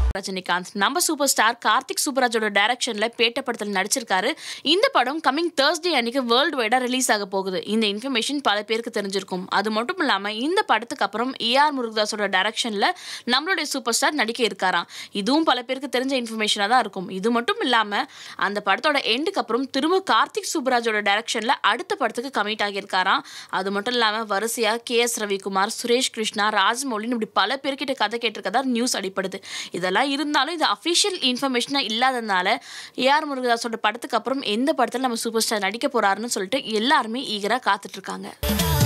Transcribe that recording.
ரஜினிகாந்த் நம்ம super star Karthik சூப்பராஜோட டைரக்ஷன்ல பேட்ட படத்தில் நடிச்சிருக்காரு இந்த படம் கமிங் தேர்ஸ்டே அன்னைக்கு வேர்ல்டு வைடா ரிலீஸ் ஆக போகுது இந்த இன்ஃபர்மேஷன் பல பேருக்கு தெரிஞ்சிருக்கும் அது மட்டும் இல்லாம இந்த படத்துக்கு அப்புறம் ஏஆர் முருகதாஸோட டைரக்ஷன்ல நம்மளுடைய சூப்பர் ஸ்டார் நடிக்க இருக்காராம் இதுவும் பல பேருக்கு தெரிஞ்ச இன்ஃபர்மேஷனாக தான் இருக்கும் இது மட்டும் இல்லாம அந்த படத்தோட எண்டுக்கு அப்புறம் திரும்ப கார்த்திக் சூப்பராஜோட டைரக்ஷன்ல அடுத்த படத்துக்கு கமிட் ஆகியிருக்காராம் அது மட்டும் இல்லாம வரிசையா கே எஸ் ரவிக்குமார் சுரேஷ் கிருஷ்ணா ராஜமௌலின்னு இப்படி பல பேர்கிட்ட கதை கேட்டிருக்கதா நியூஸ் அடிப்படுது இதெல்லாம் இருந்தாலும் இது அஃபிஷியல் இன்ஃபர்மேஷனாக இல்லாததுனால ஏஆர் முருகதாஸோட படத்துக்கு அப்புறம் எந்த படத்தில் நம்ம சூப்பர் ஸ்டார் நடிக்க போறாருன்னு சொல்லிட்டு எல்லாருமே ஈகராக காத்துட்டு இருக்காங்க